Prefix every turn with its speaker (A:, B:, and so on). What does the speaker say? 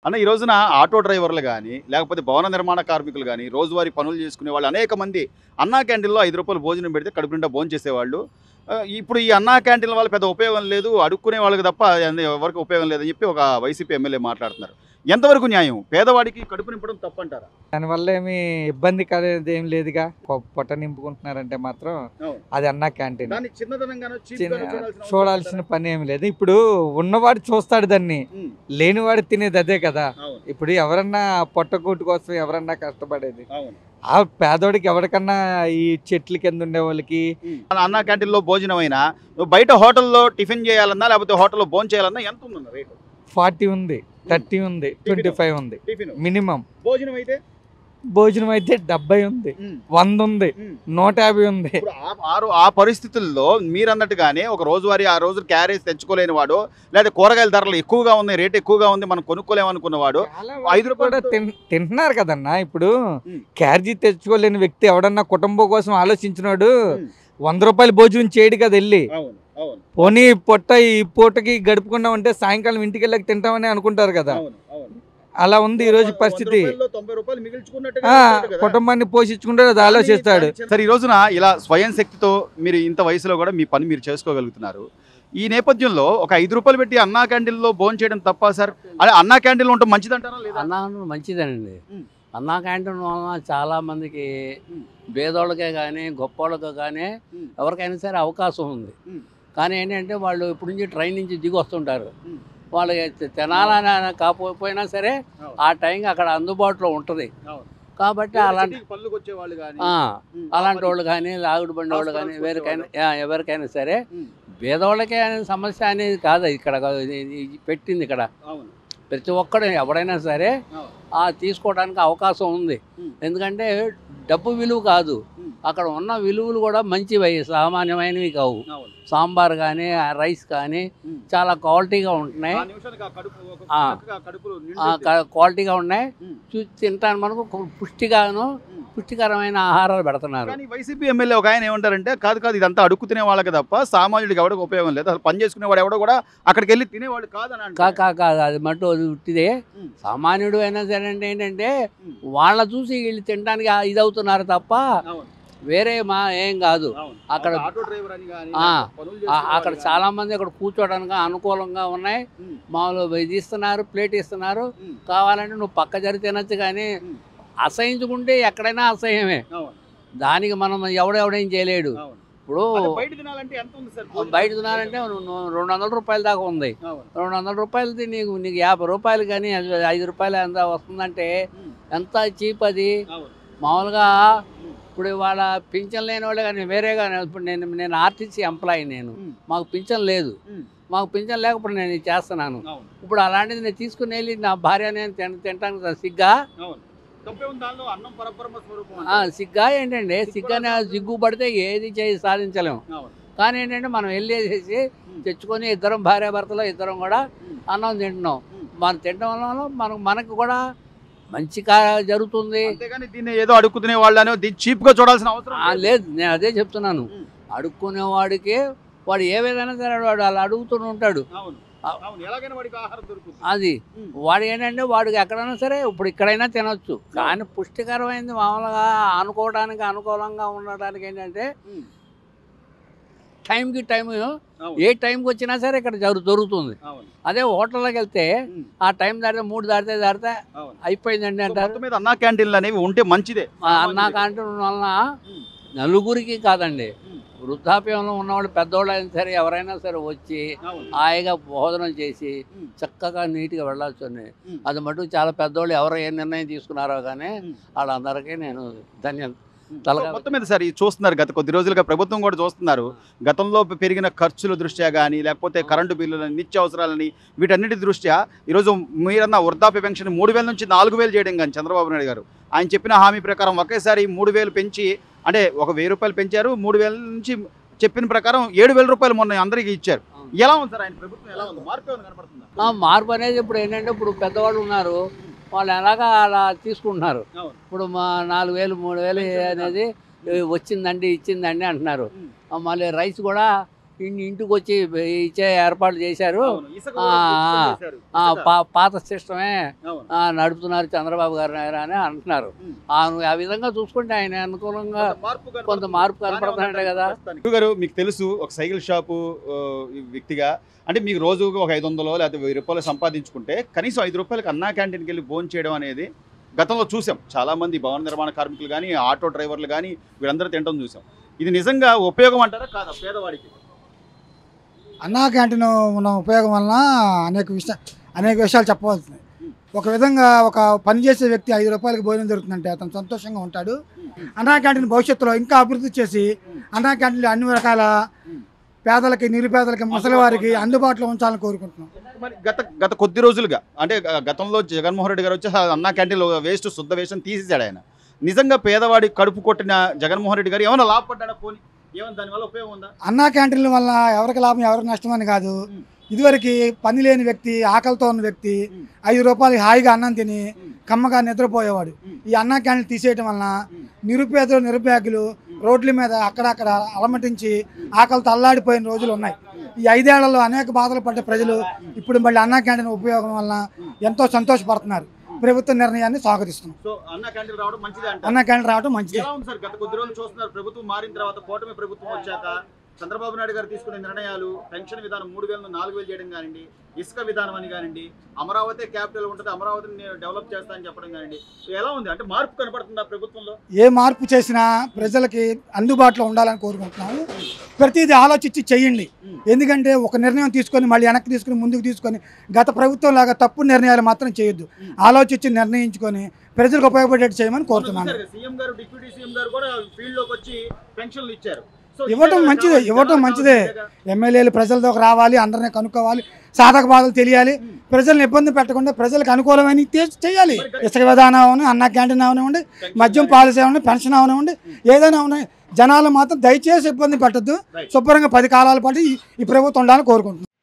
A: అన్న ఈ రోజున ఆటో డ్రైవర్లు కానీ లేకపోతే భవన నిర్మాణ కార్మికులు కానీ రోజువారీ పనులు చేసుకునే వాళ్ళు అనేక మంది అన్నా క్యాంటీన్లో ఐదు రూపాయలు భోజనం పెడితే కడుపు నిండా భోజనం చేసేవాళ్ళు ఆ, ఇప్పుడు ఈ అన్నా క్యాంటీన్ల వల్ల పెద్ద ఉపయోగం లేదు అడుక్కునే వాళ్ళకి తప్ప అది ఎవరికి ఉపయోగం లేదని చెప్పి ఒక వైసీపీ ఎమ్మెల్యే మాట్లాడుతున్నారు ఎంతవరకు న్యాయం పేదవాడికి కడుపు నింపడం తప్పంటారా
B: దానివల్ల ఏమి ఇబ్బంది కలిగేది ఏం లేదుగా పొ- పొట్ట నింపుకుంటున్నారంటే మాత్రం అది అన్నా క్యాంటీన్
A: దాన్ని చిన్నదనంగానో
B: చిన్న- చూడాల్సిన పని ఏమి లేదు ఇప్పుడు ఉన్నవాడు చూస్తాడు దాన్ని
A: ఉమ్,
B: లేనివాడు తినేది అదే కదా
A: అవును
B: ఇప్పుడు ఎవరన్నా పొట్టకూటి కోసం ఎవరన్నా కష్టపడేది
A: అవును
B: ఆ పేదోడికి ఎవరికన్నా ఈ చెట్ల కింద ఉండే వాళ్ళకి
A: మన అన్నా క్యాంటీన్లో భోజనం అయినా నువ్వు బయట హోటల్లో టిఫిన్ చేయాలన్నా లేకపోతే హోటల్లో భోజనం చేయాలన్నా ఎంత ఉందన్న రేటు
B: ఫార్టీ ఉంది థర్టీ ఉంది ట్వంటీ ఫైవ్ ఉంది
A: టిఫిన్
B: మినిమం
A: భోజనం అయితే
B: భోజనం అయితే డెబ్బై ఉంది
A: ఉమ్,
B: వంద ఉంది
A: ఉమ్.
B: నూట యాభై ఉంది
A: ఇప్పుడు ఆ- ఆ- ఆ పరిస్థితుల్లో మీరు అన్నట్టుగానే ఒక రోజువారీ ఆ రోజు క్యారేజ్ తెచ్చుకోలేని వాడు లేదా కూరగాయల ధరలు ఎక్కువగా ఉన్నాయి రేట్ ఎక్కువగా ఉంది మనం కొనుక్కోలేమనుకున్నవాడు ఐదు రూపాయలు
B: కూడా తిన్- తింటున్నారు కదన్నా ఇప్పుడు
A: ఉమ్.
B: క్యారేజీ తెచ్చుకోలేని వ్యక్తి ఎవడన్నా కుటుంబం కోసం ఆలోచించినాడు
A: ఉమ్.
B: వంద రూపాయలు భోజనం చేయడు కదా వెళ్ళి
A: అవును అవును
B: పోనీ పొట్ట ఈ పూటకి గడుపుకున్నాం అంటే సాయంకాలం ఇంటికి వెళ్ళక తింటామని అనుకుంటారు కదా
A: అవును అవును
B: అలా ఉంది ఈ రోజు
A: వంద
B: పరిస్థితి
A: రూపాయల్లో తొంభై రూపాయలు మిగిల్చుకున్నట్టుగా
B: ఆ
A: ఉంటాడు కదా.
B: కుటుంబాన్ని పోషించుకుంటాడు అది ఆలోచిస్తాడు
A: సరే ఈ రోజున ఇలా స్వయం శక్తితో మీరు ఇంత వయసులో కూడా మీ పని మీరు చేసుకోగలుగుతున్నారు ఈ నేపథ్యంలో ఒక ఐదు రూపాయలు పెట్టి అన్నా క్యాంటీన్లో భోజనం చేయడం తప్ప సార్ అదే అన్నా క్యాంటీన్లో ఉంటే మంచిదంటారా లేదా
C: అన్నం మంచిదేనండి
A: ఉమ్.
C: అన్నా క్యాంటీన్ వలన చాలా మందికి
A: ఉమ్.
C: పేదోళ్ళకే కానీ గొప్పోళ్ళకే కానీ
A: ఉమ్.
C: ఎవరికైనా సరే అవకాశం ఉంది
A: ఉమ్.
C: కానీ ఏంటంటే వాళ్ళు ఇప్పుడు నుంచి ట్రైన్ నుంచి దిగి వస్తుంటారు
A: ఉమ్.
C: వాళ్ళకి తి- తినాలని కాకపోయినా సరే
A: అవును.
C: ఆ టైంకి అక్కడ అందుబాటులో ఉంటుంది
A: అవును.
C: కాబట్టి అలాంటి
A: సిటీకి పనులకు వచ్చేవాళ్ళు కానీ
C: ఆ,
A: ఉమ్,
C: అలాంటి వాళ్ళు కానీ లాగుడు బండి వాళ్ళు కానీ
A: హాస్పిటల్స్కి
C: ఎవరికైనా యా, ఎవరికైనా సరే
A: ఉమ్.
C: పేదవాళ్ళకే అనే సమస్య అనేది కాదు ఇక్కడ ఇది- ఇది పెట్టింది ఇక్కడ
A: అవును
C: ప్రతి ఒక్కడు ఎవడైనా సరే
A: అవును.
C: ఆ తీసుకోవడానికి అవకాశం ఉంది
A: ఉమ్.
C: ఎందుకంటే డబ్బు విలువ కాదు
A: ఉమ్.
C: అక్కడ ఉన్న విలువలు కూడా మంచివి సామాన్యమైనవి కావు
A: అవును
C: సాంబార్ కానీ రైస్ కానీ
A: ఉమ్.
C: చాలా క్వాలిటీగా ఉంటున్నాయి
A: ఆ నిమిషానికి ఆ కడుపు ఒక
C: ఆ.
A: చక్కగా కడుపులో
C: ఆ,
A: నిండుద్ది.
C: క- క్వాలిటీగా ఉన్నాయి
A: ఉమ్.
C: చూసి తింటాను మనకు పు- పుష్టిగాను
A: ఉమ్.
C: పుష్టికరమైన ఆహారాలు పెడుతున్నారు
A: కానీ వైసీపీ ఎమ్మెల్యే ఒక ఆయన ఏమంటారంటే కాదు కాదు ఇదంతా అడుక్కు తినే వాళ్ళకి తప్ప సామాన్యుడికి ఎవరికి ఉపయోగం లేదు అసలు పని చేసుకునేవాడు ఎవడో కూడా అక్కడికి వెళ్ళి తినేవాడు కాదని
C: కా
A: అంటారు.
C: కా కాదు అది మట్టు అది ఉట్టిదే
A: ఉమ్.
C: సామాన్యుడు అయినా సరే అంటే ఏంటంటే
A: ఉమ్.
C: వాళ్ళ చూసి వీళ్ళు తినడానికి ఆ- ఇది అవుతున్నారు తప్ప
A: అవును,
C: వేరే మా ఏం కాదు
A: అవును.
C: అక్కడ
A: ఒక ఆటో డ్రైవర్ అని కానీ
C: ఆ,
A: పనులు
C: ఆ-
A: చేసుకునే
C: అక్కడ
A: వాళ్ళు
C: చాలా మంది అక్కడ కూర్చోడానికి అనుకూలంగా ఉన్నాయి
A: కానీ. ఉమ్,
C: మామూలు ఇది ఇస్తున్నారు ప్లేట్ ఇస్తున్నారు
A: ఉమ్,
C: కావాలంటే నువ్వు పక్క జరి తినచ్చు కానీ
A: ఉమ్.
C: అసహించుకుంటే ఎక్కడైనా అసహ్యమే
A: అవును,
C: దానికి మనం ఎవడెవడేం చేయలేడు
A: అవును.
C: ఇప్పుడు
A: అదే బయట తినాలంటే ఎంత ఉంది సార్ భోజనం?
C: బయట తినాలంటే నువ్వు రెండు వందల రూపాయల దాకా ఉంది
A: అవును,
C: రెండు వందల రూపాయలది నీకు నీకు యాభై రూపాయలు కానీ అది ఐదు రూపాయలు ఎంత వస్తుందంటే
A: ఉమ్,
C: ఎంత చీప్ అది
A: అవును.
C: మామూలుగా ఇప్పుడు వాళ్ళ పింఛన్ లేని వాళ్ళే కానీ వేరేగా ఇప్పుడు నేను నేను ఆర్టీసీ ఎంప్లాయీ నేను
A: ఉమ్,
C: మాకు పింఛన్ లేదు
A: ఉమ్,
C: మాకు పింఛన్ లేకపోతే నేను ఇది చేస్తున్నాను
A: అవును,
C: ఇప్పుడు అలాంటిది నేను తీసుకుని వెళ్ళి నా భార్య నేను తిన తినటానికి సిగ్గా
A: అవును. తప్పే ఉంది దానిలో అన్నం పరబ్రహ్మ స్వరూపం
C: ఆ,
A: అంటారు.
C: సిగ్గా ఏంటంటే సిగ్గానే సిగ్గు పడితే ఏది చేయి సాధించలేము
A: అవును,
C: కానీ ఏంటంటే మనం వెళ్ళేసేసి
A: ఉమ్,
C: తెచ్చుకొని ఇద్దరం భార్య భర్తలు ఇద్దరం కూడా
A: ఉమ్,
C: అన్నం తింటున్నాం
A: ఉమ్.
C: మనం తినడం వల్ల మనకు మనకు కూడా మంచి కా జరుగుతుంది
A: అంతేగాని దీన్ని ఏదో అడుక్కునే వాళ్ళని దీన్ని చీప్ గా చూడాల్సిన అవసరం
C: ఆ, లేదు నేను అదే చెప్తున్నాను
A: ఉమ్.
C: అడుక్కునే వాడికి వాడు ఏ విధంగా సరే వాడు అలా అడుగుతూ ఉంటాడు
A: అవును
C: ఆ.
A: అవును ఎలాగైనా వాడికి ఆహారం దొరుకుతుంది
C: అది
A: ఉమ్.
C: వాడు ఏంటంటే వాడికి ఎక్కడైనా సరే ఇప్పుడు ఇక్కడైనా తినొచ్చు కానీ పుష్టికరమైనది మామూలుగా అనుకోవడానికి అనుకూలంగా ఉండడానికి ఏంటంటే
A: ఉమ్.
C: టైంకి టైం
A: అవును,
C: ఏ టైంకి వచ్చినా సరే ఇక్కడ జరు దొరుకుతుంది
A: అవును,
C: అదే హోటల్లోకి వెళ్తే
A: ఉమ్,
C: ఆ టైం దాటితే మూడు దాటితే దాటితే
A: అవును.
C: అయిపోయిందండి
A: సో
C: అంటారు
A: మొత్తం మీద అన్నా క్యాంటీన్లు అనేవి ఉంటే మంచిదే
C: ఆ అన్నా క్యాంటీన్ వలన
A: ఉమ్,
C: నలుగురికి కాదండి
A: ఉమ్,
C: వృద్ధాప్యంలో ఉన్నవాళ్ళు పెద్దవాళ్ళు అయినా సరే ఎవరైనా సరే వచ్చి
A: అవును,
C: హాయిగా భోజనం చేసి
A: ఉమ్,
C: చక్కగా నీట్గా వెళ్ళాల్సి ఉంది
A: ఉమ్.
C: అది మటుకు చాలా పెద్దవాళ్ళు ఎవరు ఏ నిర్ణయం తీసుకున్నారో కానీ
A: ఉమ్.
C: వాళ్ళందరికీ నేను ధన్యం
A: సో
C: తలగా-
A: మొత్తం మీద సార్ ఇది చూస్తున్నారు గత కొద్ది రోజులుగా ప్రభుత్వం కూడా చూస్తున్నారు గతంలో పెరిగిన ఖర్చుల దృష్ట్యా కానీ లేకపోతే కరెంటు బిల్లులని నిత్యావసరాలని వీటన్నిటి దృష్ట్యా ఈరోజు మీరన్న వృద్ధాప్య పెన్షన్ మూడు వేల నుంచి నాలుగు వేలు చేయడం కానీ చంద్రబాబు నాయుడు గారు ఆయన చెప్పిన హామీ ప్రకారం ఒకేసారి మూడు వేలు పెంచి అంటే ఒక వెయ్యి రూపాయలు పెంచారు మూడు వేల నుంచి చెప్పిన ప్రకారం ఏడు వేల రూపాయలు మొన్న అందరికీ ఇచ్చారు ఎలా ఉంది సార్ ఆయన ప్రభుత్వం ఎలా ఉంది మార్పు ఏమైనా కనపడుతుందా
C: ఆ, మార్పు అనేది ఇప్పుడు ఏంటంటే ఇప్పుడు పెద్దవాళ్ళు ఉన్నారు వాళ్ళు ఎలాగా అలా తీసుకుంటున్నారు
A: అవును.
C: ఇప్పుడు మా నాలుగు వేలు మూడు వేలు అనేది "ఏ, వచ్చిందండి ఇచ్చిందండి అంటున్నారు
A: ఉమ్.
C: ఆ, మళ్ళీ రైస్ కూడా ఇన్- ఇంటికి వచ్చి ఇచ్చే ఏర్పాట్లు చేశారు
A: అవును. ఇసుక
C: ఆ,
A: కూడా
C: ఆ,
A: చేశారు.
C: ఆ,
A: ఇసుక.
C: పా- పాత సిస్టమే
A: అవును.
C: ఆ, నడుపుతున్నారు చంద్రబాబు గారు ఆయన అని అంటున్నారు
A: ఉమ్.
C: ఆ ఆ విధంగా చూసుకుంటే ఆయన అనుకూలంగా
A: కొంత మార్పు కనపడుతుంది.
C: కొంత మార్పు
A: బాగానే
C: కనపడుతుందంట
A: ఉందంట
C: కదా
A: ప్రస్తుతానికి. గురువు గారు మీకు తెలుసు ఒక సైకిల్ షాపు ఆ, ఈ వ్యక్తిగా అంటే మీకు రోజుకు ఒక ఐదు వందలు లేకపోతే వెయ్యి రూపాయలు సంపాదించుకుంటే కనీసం ఐదు రూపాయలకి అన్నా క్యాంటీన్కి వెళ్ళి భోజనం చేయడం అనేది గతంలో చూసాం చాలా మంది భవన నిర్మాణ కార్మికులు కానీ ఆటో డ్రైవర్లు కానీ వీళ్ళందరూ తినడం చూసాం ఇది నిజంగా ఉపయోగం అంటారా కాదా పేదవాడికి
D: అన్నా క్యాంటీన్ ఉన్న ఉపయోగం వలన అనేక విషయ అనేక విషయాలు చెప్పవలసింది ఒక విధంగా ఒక పనిచేసే వ్యక్తి ఐదు రూపాయలకి భోజనం దొరుకుతుందంటే అతను సంతోషంగా ఉంటాడు అన్నా క్యాంటీన్ భవిష్యత్తులో ఇంకా అభివృద్ధి చేసి అన్నా క్యాంటీన్లో అన్ని రకాల పేదలకి నిరుపేదలకి ముసలివారికి అందుబాటులో ఉంచాలని కోరుకుంటున్నాం
A: మరి గత గత కొద్ది రోజులుగా అంటే గ- గతంలో జగన్మోహన్ రెడ్డి గారు వచ్చి అసలు అన్నా క్యాంటీన్లో వేస్ట్ శుద్ధ వేషం తీసేశాడు ఆయన నిజంగా పేదవాడి కడుపు కొట్టిన జగన్మోహన్ రెడ్డి గారు ఏమైనా లాభపడ్డా పోనీ ఏమైనా దానివల్ల ఉపయోగం ఉందా
D: అన్నా క్యాంటీన్ల వల్ల ఎవరికి లాభం ఎవరికి నష్టం అని కాదు ఇదివరకు పని లేని వ్యక్తి ఆకలితో ఉన్న వ్యక్తి ఐదు రూపాయలు హాయిగా అన్నం తిని కమ్మగా నిద్రపోయేవాడు ఈ అన్నా క్యాంటీన్ తీసేయటం వలన నిరుపేదలు నిరుపేదలు రోడ్ల మీద అక్కడక్కడ అలమటించి ఆకలితో అల్లాడిపోయిన రోజులు ఉన్నాయి ఈ ఐదేళ్లలో అనేక బాధలు పడ్డ ప్రజలు ఇప్పుడు మళ్ళీ అన్నా క్యాంటీన్ ఉపయోగం వలన ఎంతో సంతోషపడుతున్నారు ప్రభుత్వ నిర్ణయాన్ని స్వాగతిస్తున్నాం
A: సో అన్నా క్యాంటీన్ రావడం మంచిదే అంట
D: అన్నా క్యాంటీన్ రావడం మంచిది
A: ఎలా ఉంది సార్ గత కొద్ది రోజులు చూస్తున్నారు ప్రభుత్వం మారిన తర్వాత కూటమి ప్రభుత్వం వచ్చాక చంద్రబాబు నాయుడు గారు తీసుకునే నిర్ణయాలు పెన్షన్ విధానం మూడు వేల నాలుగు వేలు చేయడం కానివ్వండి ఇసుక విధానం అని కానివ్వండి అమరావతి క్యాపిటల్ ఉంటుంది అమరావతిని నేను డెవలప్ చేస్తా అని చెప్పడం కానివ్వండి ఎలా ఉంది అంటే మార్పు కనపడుతుందా ప్రభుత్వంలో
D: ఏ మార్పు చేసినా ప్రజలకి అందుబాటులో ఉండాలని కోరుకుంటున్నాము ప్రతిదీ ఆలోచించి చెయ్యండి ఎందుకంటే ఒక నిర్ణయం తీసుకొని మళ్ళీ వెనక్కి తీసుకొని ముందుకు తీసుకొని గత ప్రభుత్వం లాగా తప్పు నిర్ణయాలు మాత్రం చేయొద్దు ఆలోచించి నిర్ణయించుకొని ప్రజలకు ఉపయోగపడేట్టు చేయమని కోరుతున్నాను
A: చూశారు కదా, సీఎం గారు డిప్యూటీ సీఎం గారు కూడా ఫీల్డ్ లోకి వచ్చి పెన్షన్లు ఇచ్చారు సో
D: ఇవ్వటం
A: ఇదే
D: మంచిదే,
A: కావాలి,
D: ఇవ్వటం
A: జనాలకు
D: మంచిదే.
A: కావాల్సిందేగా.
D: ఎమ్మెల్యేలు ప్రజలతో రావాలి అందరినీ కనుక్కోవాలి సాధక బాధలు తెలియాలి ప్రజల్ని ఇబ్బంది పెట్టకుండా ప్రజలకు అనుకూలమైన తే- చేయాలి ఇసుక విధానం అవని అన్న క్యాంటీన్ అవనివ్వండి మద్యం పాలసీ అవని పెన్షన్ అవనివ్వండి ఏదైనా ఉన్నాయి జనాలు మాత్రం దయచేసి ఇబ్బంది పెట్టద్దు
A: Right.
D: శుభ్రంగా పది కాలాల పాటు ఈ- ఈ ప్రభుత్వం ఉండాలని కోరుకుంటున్నాను